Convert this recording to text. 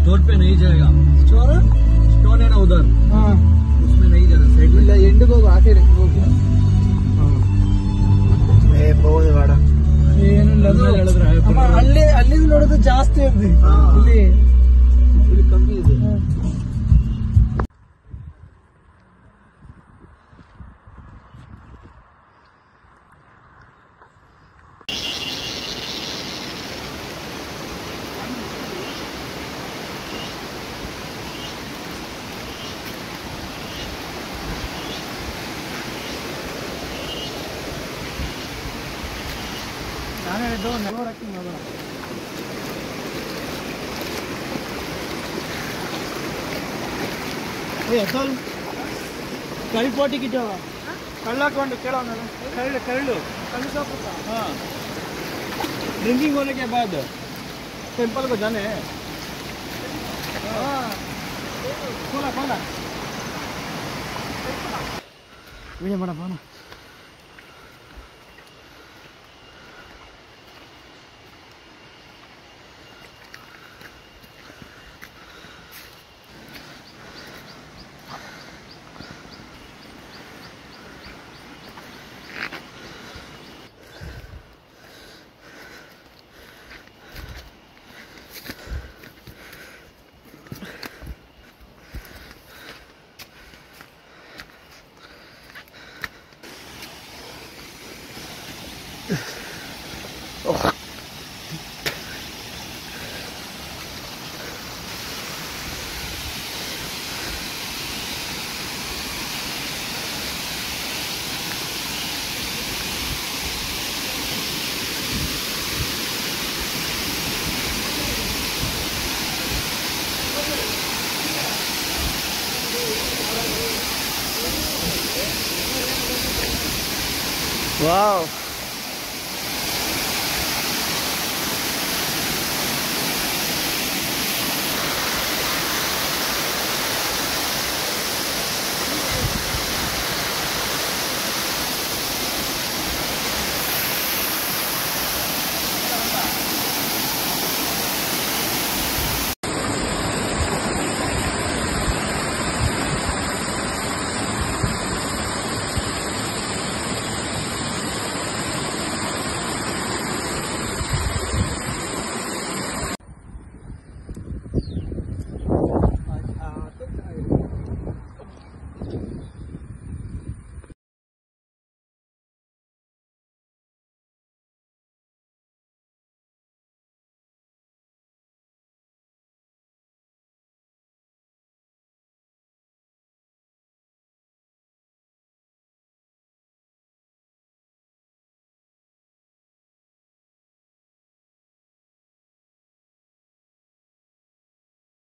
Store पे नहीं जाएगा ಸ್ಟೋರ್ स्टोन है ना उधर ಹಾ उसमें नहीं जाना साइड ಇಲ್ಲ ಎಂಡಿಗೆ ಹೋಗು ಆ ಸೈಡ್ ಹೋಗಿ ಹೋಗುದು ಬೇಡ ಏನಿಲ್ಲ ಅದು ಆಮೇಲೆ ಹೇಳಿದ್ರೆ ಆಯ್ತು. ಅಮ್ಮ, ಅಲ್ಲಿ ಅಲ್ಲಿಂದ ನೋಡೋದು ಜಾಸ್ತಿ ಇದೆ ಹಾ. ಇಲ್ಲಿ ಇಲ್ಲಿ ಕಮ್ಮಿ ಇದೆ ನಾನು ಹೇಳಿದ್ದು ನಲ್ವರಕ್ಕೆ ಹೋಗೋಣ ಏ ಅಸಲ್ ಕಳಿ ಪೋಟಿ ಕಿಟ್ಟವ ಕಳ್ಳಾಕೊಂಡು ಕೇಳೋಣ ಕಳ್ಳು ಕಳ್ಳು ಕಳ್ಳು ಸಾಪುತ್ತ हाँ ड्रिंकिंग होने के बाद टेम्पल को जाने खोला खोला ವಿಡಿಯೋ ಮಾಡಪ್ಪ ವಾವ್